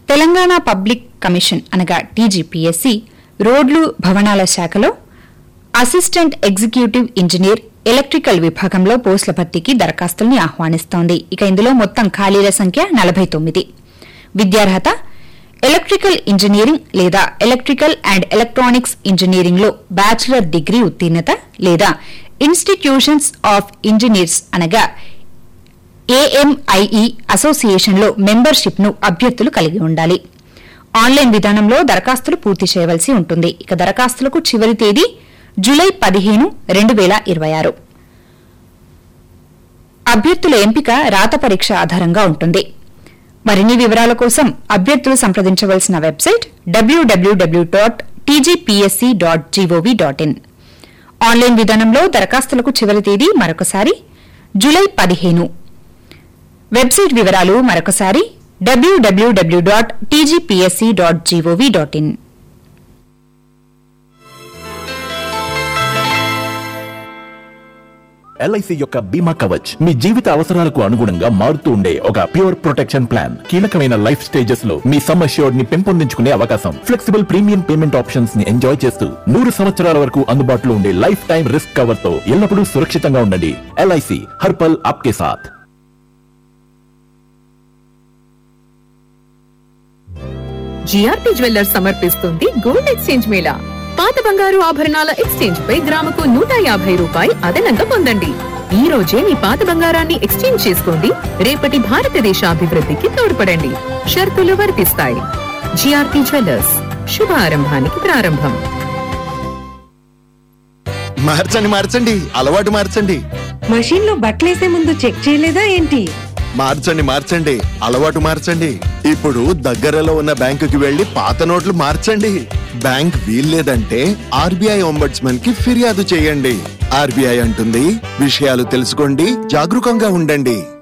Telangana public commission అనగా TGPSC రోడ్లు భవనాల శాఖలో అసిస్టెంట్ ఎగ్జిక్యూటివ్ ఇంజనీర్ ఎలక్ట్రికల్ విభాగంలో పోస్టుల భర్తీకి దరఖాస్తుల్ని ఆహ్వానిస్తోంది ఇక ఇందులో మొత్తం ఖాళీల సంఖ్య నలభై తొమ్మిది విద్యార్హత ఎలక్ట్రికల్ ఇంజనీరింగ్ లేదా ఎలక్ట్రికల్ అండ్ ఎలక్ట్రానిక్స్ ఇంజనీరింగ్ లో బ్యాచిలర్ డిగ్రీ ఉత్తీర్ణత లేదా ఇన్స్టిట్యూషన్స్ ఆఫ్ ఇంజనీర్స్ అనగా ఏఎంఐఈ అసోసియేషన్లో మెంబర్షిప్ ను అభ్యర్థులు కలిగి ఉండాలి ఆన్లైన్ విధానంలో దరఖాస్తులు పూర్తి చేయవలసి ఉంటుంది ఇక దరఖాస్తులకు చివరి తేదీ జూలై పదిహేను రెండు వేల ఇరవై ఆరు అభ్యర్థుల ఎంపిక రాత పరీక్ష ఆధారంగా ఉంటుంది మరిన్ని వివరాల కోసం అభ్యర్థులు సంప్రదించవలసిన website W W W dot TGPSC dot GOV dot in online విధానంలో దరఖాస్తులకు చివరి తేదీ మరొకసారి జూలై పదిహేను వెబ్సైట్ వివరాలు మరొకసారి W W W dot TGPSC dot GOV dot in LIC యొక్క బీమా కవచ్ మీ జీవిత అవసరాలకు అనుగుణంగా మారుతూ ఉండే ఒక ప్యూర్ ప్రొటెక్షన్ ప్లాన్ కీలకమైన లైఫ్ స్టేజెస్ లో మీ సమ్ అష్యూర్డ్ ని పెంపొందించుకునే అవకాశం ఫ్లెక్సిబుల్ ప్రీమియం పేమెంట్ ఆప్షన్స్ ని ఎంజాయ్ చేస్తూ నూరు సంవత్సరాల వరకు అందుబాటులో ఉండే లైఫ్ టైం రిస్క్ కవర్ తో ఎల్లప్పుడూ సురక్షితంగా ఉండండి ఎల్ఐసి హర్పల్ ఆప్కే సాథ్ జిఆర్పి జ్యువెల్లర్స్ సమర్పిస్తుంది గోల్డ్ ఎక్స్చేంజ్ మేళా పాత బంగారు ఆభరణాల ఎక్స్చేంజ్ పై గ్రాముకు నూట యాభై రూపాయి అదనంగా పొందండి ఈ రోజే మీ పాత బంగారాన్ని ఎక్స్చేంజ్ చేసుకోండి రేపటి భారతదేశ అభివృద్ధికి తోడ్పడండి షరతులు వర్తిస్తాయి జిఆర్పి జ్యువెల్లర్స్ శుభ ఆరంభానికి ప్రారంభం మార్చండి మార్చండి అలవాటు మార్చండి మషీన్ లో బట్టలేసే ముందు చెక్ చేయలేదా ఏంటి మార్చండి మార్చండి అలవాటు మార్చండి ఇప్పుడు దగ్గరలో ఉన్న బ్యాంకుకి వెళ్లి పాత నోట్లు మార్చండి బ్యాంక్ వీల్లేదంటే ఆర్బీఐ ఒంబడ్స్మన్ కి ఫిర్యాదు చేయండి ఆర్బీఐ అంటుంది విషయాలు తెలుసుకోండి జాగరూకంగా ఉండండి